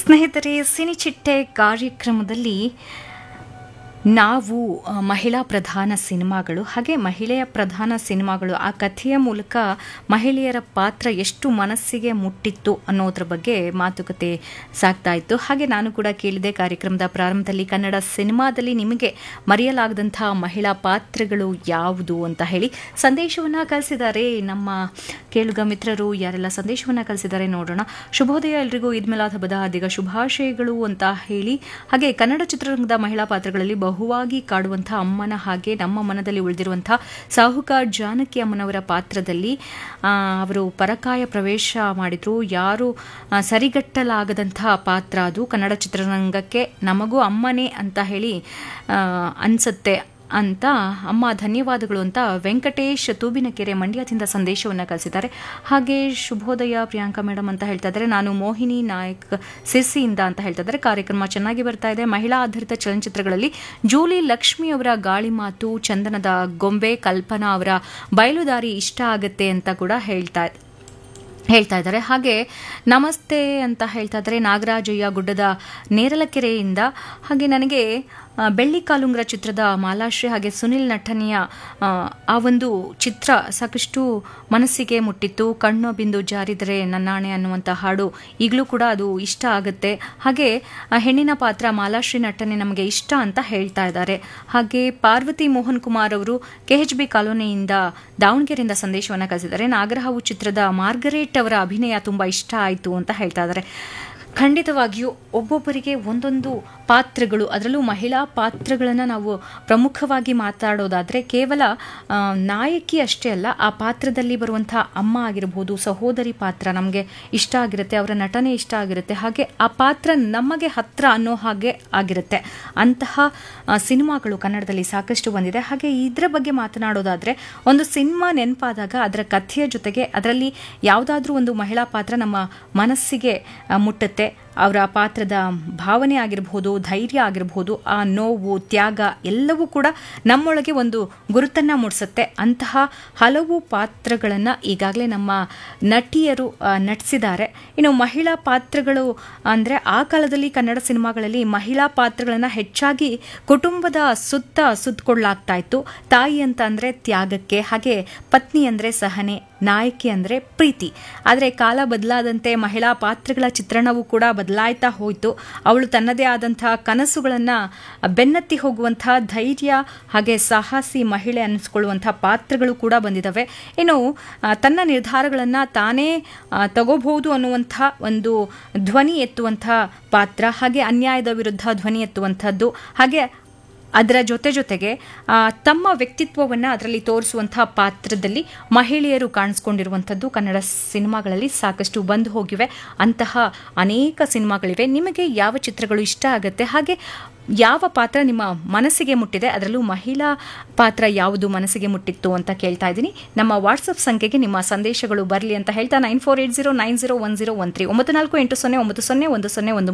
ಸ್ನೇಹಿತರೆ ಸಿನಿಚಿಟ್ಟೆ ಕಾರ್ಯಕ್ರಮದಲ್ಲಿ ನಾವು ಆ, ಮಹಿಳಾ ಪ್ರಧಾನ ಸಿನಿಮಾಗಳು ಹಾಗೆ ಮಹಿಳೆಯ ಪ್ರಧಾನ ಸಿನಿಮಾಗಳು ಆ ಕಥೆಯ ಮೂಲಕ ಮಹಿಳೆಯರ ಪಾತ್ರ ಎಷ್ಟು ಮನಸ್ಸಿಗೆ ಮುಟ್ಟಿತ್ತು ಅನ್ನೋದ್ರ ಬಗ್ಗೆ ಮಾತುಕತೆ ಸಾಗ್ತಾ ಇತ್ತು ಹಾಗೆ ನಾನು ಕೂಡ ಕೇಳಿದೆ ಕಾರ್ಯಕ್ರಮದ ಪ್ರಾರಂಭದಲ್ಲಿ ಕನ್ನಡ ಸಿನಿಮಾದಲ್ಲಿ ನಿಮಗೆ ಮರೆಯಲಾಗದಂತಹ ಮಹಿಳಾ ಪಾತ್ರಗಳು ಯಾವುದು ಅಂತ ಹೇಳಿ ಸಂದೇಶವನ್ನು ಕಳಿಸಿದ್ದಾರೆ ನಮ್ಮ ಕೇಳುಗ ಮಿತ್ರರು ಯಾರೆಲ್ಲ ಸಂದೇಶವನ್ನು ಕಳಿಸಿದ್ದಾರೆ ನೋಡೋಣ ಶುಭೋದಯ ಎಲ್ರಿಗೂ ಈದ್ ಮಿಲಾದ್ ಹಬ್ಬದ ಹಾರ್ದಿಕ ಶುಭಾಶಯಗಳು ಅಂತ ಹೇಳಿ ಹಾಗೆ ಕನ್ನಡ ಚಿತ್ರರಂಗದ ಮಹಿಳಾ ಪಾತ್ರಗಳಲ್ಲಿ ಬಹುವಾಗಿ ಕಾಡುವಂತಹ ಅಮ್ಮನ ಹಾಗೆ ನಮ್ಮ ಮನದಲ್ಲಿ ಉಳಿದಿರುವಂತಹ ಸಾಹುಕಾರ್ ಜಾನಕಿ ಅಮ್ಮನವರ ಪಾತ್ರದಲ್ಲಿ ಆ, ಅವರು ಪರಕಾಯ ಪ್ರವೇಶ ಮಾಡಿದ್ರು ಯಾರು ಆ, ಸರಿಗಟ್ಟಲಾಗದಂತಹ ಪಾತ್ರ ಅದು ಕನ್ನಡ ಚಿತ್ರರಂಗಕ್ಕೆ ನಮಗೂ ಅಮ್ಮನೇ ಅಂತ ಹೇಳಿ ಆ, ಅನ್ಸುತ್ತೆ ಅಂತ ಅಮ್ಮ ಧನ್ಯವಾದಗಳು ಅಂತ ವೆಂಕಟೇಶ್ ತೂಬಿನಕೆರೆ ಮಂಡ್ಯದಿಂದ ಸಂದೇಶವನ್ನು ಕಳಿಸಿದ್ದಾರೆ ಹಾಗೆ ಶುಭೋದಯ ಪ್ರಿಯಾಂಕಾ ಮೇಡಮ್ ಅಂತ ಹೇಳ್ತಾ ಇದ್ದಾರೆ ನಾನು ಮೋಹಿನಿ ನಾಯಕ್ ಸಿರ್ಸಿಯಿಂದ ಅಂತ ಹೇಳ್ತಾ ಇದ್ದಾರೆ ಕಾರ್ಯಕ್ರಮ ಚೆನ್ನಾಗಿ ಬರ್ತಾ ಇದೆ ಮಹಿಳಾ ಆಧಾರಿತ ಚಲನಚಿತ್ರಗಳಲ್ಲಿ ಜೂಲಿ ಲಕ್ಷ್ಮಿ ಅವರ ಗಾಳಿ ಮಾತು ಚಂದನದ ಗೊಂಬೆ ಕಲ್ಪನಾ ಅವರ ಬಯಲುದಾರಿ ಇಷ್ಟ ಆಗುತ್ತೆ ಅಂತ ಕೂಡ ಹೇಳ್ತಾ ಹೇಳ್ತಾ ಇದ್ದಾರೆ ಹಾಗೆ ನಮಸ್ತೆ ಅಂತ ಹೇಳ್ತಾ ಇದ್ದಾರೆ ನಾಗರಾಜಯ್ಯ ಗುಡ್ಡದ ನೇರಲಕೆರೆಯಿಂದ ಹಾಗೆ ನನಗೆ ಆ, ಬೆಳ್ಳಿ ಕಾಲುಂಗ್ರ ಚಿತ್ರದ ಮಾಲಾಶ್ರೀ ಹಾಗೆ ಸುನಿಲ್ ನಟನೆಯ ಆ, ಆ ಒಂದು ಚಿತ್ರ ಸಾಕಷ್ಟು ಮನಸ್ಸಿಗೆ ಮುಟ್ಟಿತ್ತು ಕಣ್ಣು ಬಿಂದು ಜಾರಿದರೆ ನನ್ನಾಣೆ ಅನ್ನುವಂಥ ಹಾಡು ಈಗಲೂ ಕೂಡ ಅದು ಇಷ್ಟ ಆಗುತ್ತೆ ಹಾಗೆ ಆ ಹೆಣ್ಣಿನ ಪಾತ್ರ ಮಾಲಾಶ್ರೀ ನಟನೆ ನಮಗೆ ಇಷ್ಟ ಅಂತ ಹೇಳ್ತಾ ಇದ್ದಾರೆ ಹಾಗೆ ಪಾರ್ವತಿ ಮೋಹನ್ ಕುಮಾರ್ ಅವರು ಕೆಎಚ್ ಬಿ ಕಾಲೋನಿಯಿಂದ ದಾವಣಗೆರೆಯಿಂದ ಸಂದೇಶವನ್ನು ಕಳಿಸಿದ್ದಾರೆ ನಾಗರಹಾವು ಚಿತ್ರದ ಮಾರ್ಗರೇಟ್ ಅವರ ಅಭಿನಯ ತುಂಬಾ ಇಷ್ಟ ಆಯಿತು ಅಂತ ಹೇಳ್ತಾ ಇದ್ದಾರೆ ಖಂಡಿತವಾಗಿಯೂ ಒಬ್ಬೊಬ್ಬರಿಗೆ ಒಂದೊಂದು ಪಾತ್ರಗಳು ಅದರಲ್ಲೂ ಮಹಿಳಾ ಪಾತ್ರಗಳನ್ನು ನಾವು ಪ್ರಮುಖವಾಗಿ ಮಾತಾಡೋದಾದರೆ ಕೇವಲ ಆ, ನಾಯಕಿ ಅಷ್ಟೇ ಅಲ್ಲ ಆ ಪಾತ್ರದಲ್ಲಿ ಬರುವಂಥ ಅಮ್ಮ ಆಗಿರ್ಬೋದು ಸಹೋದರಿ ಪಾತ್ರ ನಮಗೆ ಇಷ್ಟ ಆಗಿರುತ್ತೆ ಅವರ ನಟನೆ ಇಷ್ಟ ಆಗಿರುತ್ತೆ ಹಾಗೆ ಆ ಪಾತ್ರ ನಮಗೆ ಹತ್ರ ಅನ್ನೋ ಹಾಗೆ ಆಗಿರುತ್ತೆ ಅಂತಹ ಆ, ಸಿನಿಮಾಗಳು ಕನ್ನಡದಲ್ಲಿ ಸಾಕಷ್ಟು ಬಂದಿದೆ ಹಾಗೆ ಇದರ ಬಗ್ಗೆ ಮಾತನಾಡೋದಾದರೆ ಒಂದು ಸಿನಿಮಾ ನೆನಪಾದಾಗ ಅದರ ಕಥೆಯ ಜೊತೆಗೆ ಅದರಲ್ಲಿ ಯಾವುದಾದ್ರೂ ಒಂದು ಮಹಿಳಾ ಪಾತ್ರ ನಮ್ಮ ಮನಸ್ಸಿಗೆ ಆ, ಮುಟ್ಟುತ್ತೆ ಅವರ ಪಾತ್ರದ ಭಾವನೆ ಆಗಿರಬಹುದು ಧೈರ್ಯ ಆಗಿರಬಹುದು ಆ ನೋವು ತ್ಯಾಗ ಎಲ್ಲವೂ ಕೂಡ ನಮ್ಮೊಳಗೆ ಒಂದು ಗುರುತನ್ನ ಮೂಡಿಸುತ್ತೆ ಅಂತಹ ಹಲವು ಪಾತ್ರಗಳನ್ನು ಈಗಾಗಲೇ ನಮ್ಮ ನಟಿಯರು ಆ, ನಟಿಸಿದ್ದಾರೆ ಇನ್ನು ಮಹಿಳಾ ಪಾತ್ರಗಳು ಅಂದರೆ ಆ ಕಾಲದಲ್ಲಿ ಕನ್ನಡ ಸಿನಿಮಾಗಳಲ್ಲಿ ಮಹಿಳಾ ಪಾತ್ರಗಳನ್ನು ಹೆಚ್ಚಾಗಿ ಕುಟುಂಬದ ಸುತ್ತ ಸುತ್ತಕೊಳ್ಳಾಗ್ತಾ ಇತ್ತು ತಾಯಿ ಅಂತ ಅಂದರೆ ತ್ಯಾಗಕ್ಕೆ ಹಾಗೆ ಪತ್ನಿ ಅಂದರೆ ಸಹನೆ ನಾಯಕಿ ಅಂದರೆ ಪ್ರೀತಿ ಆದರೆ ಕಾಲ ಬದಲಾದಂತೆ ಮಹಿಳಾ ಪಾತ್ರಗಳ ಚಿತ್ರಣವೂ ಕೂಡ ಬದಲಾಯ್ತಾ ಹೋಯಿತು ಅವಳು ತನ್ನದೇ ಆದಂತಹ ಕನಸುಗಳನ್ನು ಬೆನ್ನತ್ತಿ ಹೋಗುವಂತಹ ಧೈರ್ಯ ಹಾಗೆ ಸಾಹಸಿ ಮಹಿಳೆ ಅನ್ನಿಸ್ಕೊಳ್ಳುವಂತಹ ಪಾತ್ರಗಳು ಕೂಡ ಬಂದಿದ್ದಾವೆ ಇನ್ನು ಆ, ತನ್ನ ನಿರ್ಧಾರಗಳನ್ನು ತಾನೇ ಆ, ತಗೋಬಹುದು ಅನ್ನುವಂಥ ಒಂದು ಧ್ವನಿ ಎತ್ತುವಂಥ ಪಾತ್ರ ಹಾಗೆ ಅನ್ಯಾಯದ ವಿರುದ್ಧ ಧ್ವನಿ ಎತ್ತುವಂಥದ್ದು ಹಾಗೆ ಅದರ ಜೊತೆ ಜೊತೆಗೆ ಆ, ತಮ್ಮ ವ್ಯಕ್ತಿತ್ವವನ್ನು ಅದರಲ್ಲಿ ತೋರಿಸುವಂತಹ ಪಾತ್ರದಲ್ಲಿ ಮಹಿಳೆಯರು ಕಾಣಿಸ್ಕೊಂಡಿರುವಂಥದ್ದು ಕನ್ನಡ ಸಿನಿಮಾಗಳಲ್ಲಿ ಸಾಕಷ್ಟು ಬಂದು ಹೋಗಿವೆ ಅಂತಹ ಅನೇಕ ಸಿನಿಮಾಗಳಿವೆ ನಿಮಗೆ ಯಾವ ಚಿತ್ರಗಳು ಇಷ್ಟ ಆಗುತ್ತೆ ಹಾಗೆ ಯಾವ ಪಾತ್ರ ನಿಮ್ಮ ಮನಸ್ಸಿಗೆ ಮುಟ್ಟಿದೆ ಅದರಲ್ಲೂ ಮಹಿಳಾ ಪಾತ್ರ ಯಾವುದು ಮನಸ್ಸಿಗೆ ಮುಟ್ಟಿತ್ತು ಅಂತ ಕೇಳ್ತಾ ಇದ್ದೀನಿ ನಮ್ಮ ವಾಟ್ಸಪ್ ಸಂಖ್ಯೆಗೆ ನಿಮ್ಮ ಸಂದೇಶಗಳು ಬರಲಿ ಅಂತ ಹೇಳ್ತಾ nine four eight zero nine zero one zero one three ಒಂಬತ್ತು ನಾಲ್ಕು ಎಂಟು ಸೊನ್ನೆ ಒಂಬತ್ತು ಸೊನ್ನೆ ಒಂದು ಸೊನ್ನೆ ಒಂದು